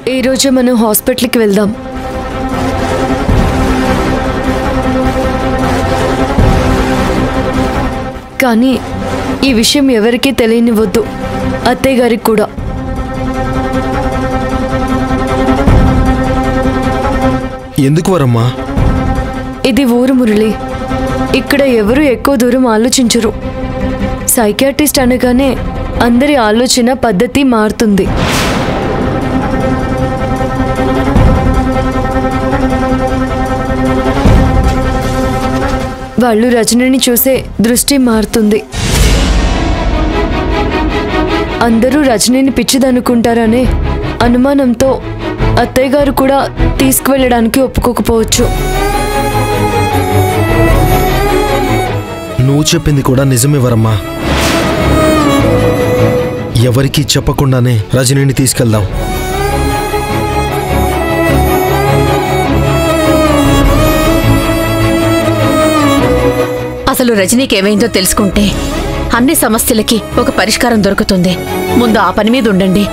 ఈ రోజే మనం హాస్పిటల్కి వెళ్దాం కానీ ఈ విషయం ఎవరికీ తెలియనివద్దు అత్తయ్య గారికి కూడా ఎందుకు వరమ్మా ఇది ఊరు మురళి ఇక్కడ ఎవరు ఎక్కువ దూరం ఆలోచించరు సైకియాట్రిస్ట్ అనగానే అందరి ఆలోచన పద్ధతి మారుతుంది వాళ్ళు రచనని చూసే దృష్టి మారుతుంది అందరూ రజనీని పిచ్చిదనుకుంటారనే అనుమానంతో అత్తయ్య గారు కూడా తీసుకువెళ్ళడానికి ఒప్పుకోకపోవచ్చు నువ్వు చెప్పింది కూడా నిజమే వరమ్మా ఎవరికీ చెప్పకుండానే రజనీని తీసుకెళ్దాం అసలు రజనీకి ఏమైందో తెలుసుకుంటే అన్ని సమస్యలకి ఒక పరిష్కారం దొరుకుతుంది ముందు ఆ పని మీద ఉండండి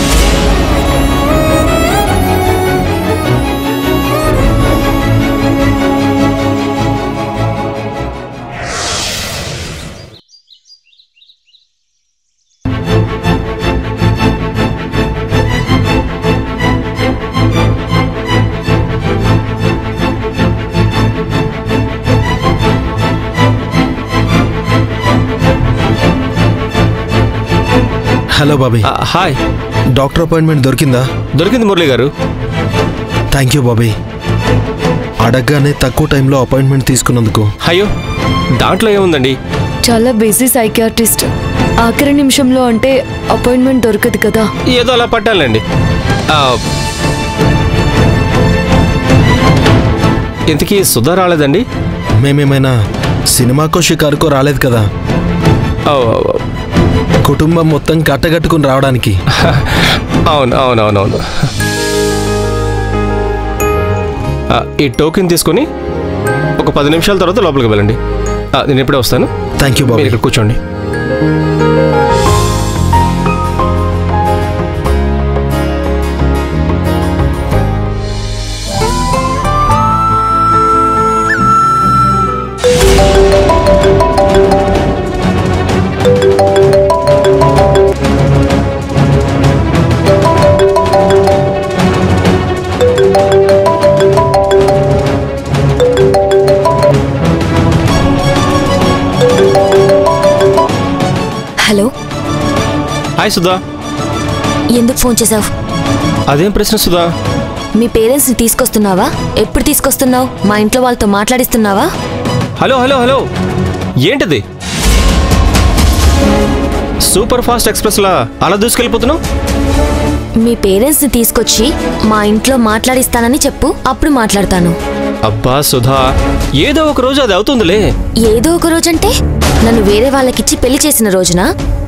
హలో బాబీ ఆ, హాయ్ డాక్టర్ అపాయింట్మెంట్ దొరికిందా దొరికింది మురళి గారు థ్యాంక్ యూ బాబీ అడగగానే తక్కువ టైంలో అపాయింట్మెంట్ తీసుకున్నందుకు అయ్యో దాంట్లో ఏముందండి చాలా బిజీ సైకియాట్రిస్ట్ ఆఖరి నిమిషంలో అంటే అపాయింట్మెంట్ దొరకదు కదా ఏదో అలా పట్టాలండి ఆ, ఇంతకీ సుధా రాలేదండి మేమేమైనా సినిమాకో షికారుకో రాలేదు కదా ఓ, కుటుంబం మొత్తం కట్టగట్టుకుని రావడానికి అవును అవును అవును అవును ఆ, ఈ టోకెన్ తీసుకొని ఒక పది నిమిషాల తర్వాత లోపలికి వెళ్ళండి ఆ, నేను ఇప్పుడే వస్తాను థ్యాంక్ యూ మీరు బాబీ ఇక్కడ కూర్చోండి హలో హాయ్ సుధా ఎందుకు ఫోన్ చేసావు అదేం ప్రశ్న సుధా మీ పేరెంట్స్ని తీసుకొస్తున్నావా ఎప్పుడు తీసుకొస్తున్నావు మా ఇంట్లో వాళ్ళతో మాట్లాడిస్తున్నావా హలో హలో హలో ఏంటిది సూపర్ ఫాస్ట్ ఎక్స్ప్రెస్లా అలా దూసుకెళ్ళిపోతున్నావు మీ పేరెంట్స్ని తీసుకొచ్చి మా ఇంట్లో మాట్లాడిస్తానని చెప్పు అప్పుడు మాట్లాడతాను అబ్బా సుధా ఏదో ఒక రోజు అది అవుతుందిలే ఏదో ఒక రోజంటే నన్ను వేరే వాళ్ళకిచ్చి పెళ్లి చేసిన రోజున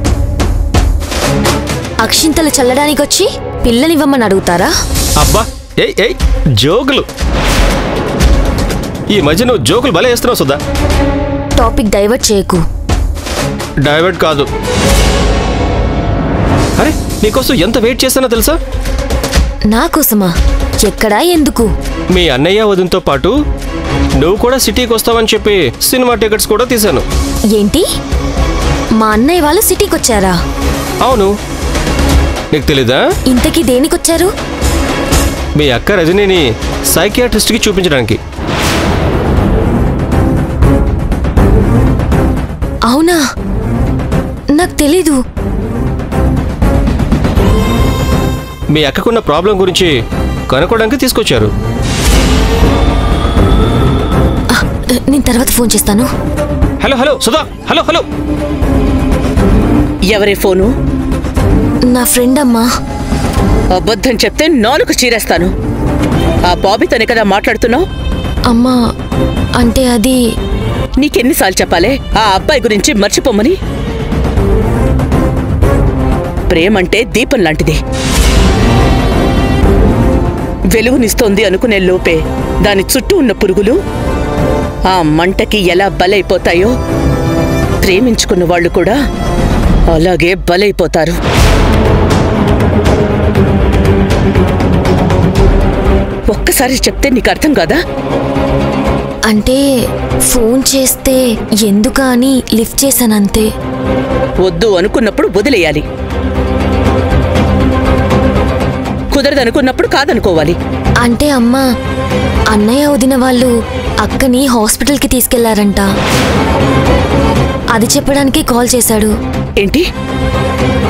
అక్షింతలు చల్లడానికి వచ్చి పిల్లనివ్వమని అడుగుతారా అబ్బా ఏయ్ ఏయ్ జోకులు ఈ మధ్య నువ్వు జోకులు భలే వేస్తున్నావు సుధా టాపిక్ డైవర్ట్ చేయకు డైవర్ట్ కాదు అరే నీకోసం ఎంత వెయిట్ చేస్తానో తెలుసా నా కోసమా ఎక్కడా ఎందుకు మీ అన్నయ్య వదినతో పాటు నువ్వు కూడా సిటీకి వస్తావని చెప్పి సినిమా టికెట్స్ కూడా తీశాను ఏంటి మా అన్నయ్య వాళ్ళు సిటీకి వచ్చారా అవును నీకు తెలీదా ఇంతకీ దేనికొచ్చారు మీ అక్క రజనీని సైకియాట్రిస్ట్కి చూపించడానికి అవునా నాకు తెలీదు మీ అక్కకున్న ప్రాబ్లం గురించి కనుక్కోవడానికి తీసుకొచ్చారు ఆ, నేను తర్వాత ఫోన్ చేస్తాను hello hello Sudha hello hello ఎవరి ఫోను నా ఫ్రెండ్ అమ్మా అబద్ధం చెప్తే నాలుగు చీరేస్తాను ఆ బాబీతోనే కదా మాట్లాడుతున్నావు అమ్మా అంటే అది నీకెన్నిసార్లు చెప్పాలే ఆ అబ్బాయి గురించి మర్చిపోమని ప్రేమంటే దీపం లాంటిది వెలుగునిస్తోంది అనుకునే లోపే దాని చుట్టూ ఉన్న పురుగులు ఆ మంటకి ఎలా బలైపోతాయో ప్రేమించుకున్న వాళ్ళు కూడా అలాగే బలైపోతారు ఒక్కసారి చెప్తే నీకు అర్థం కాదా అంటే ఫోన్ చేస్తే ఎందుకా అని లిఫ్ట్ చేశానంతే వద్దు అనుకున్నప్పుడు వదిలేయాలి కుదరదనుకున్నప్పుడు కాదనుకోవాలి అంటే అమ్మా అన్నయ్య వదిన వాళ్ళు అక్కని హాస్పిటల్కి తీసుకెళ్లారంట అది చెప్పడానికి కాల్ చేశాడు ఏంటి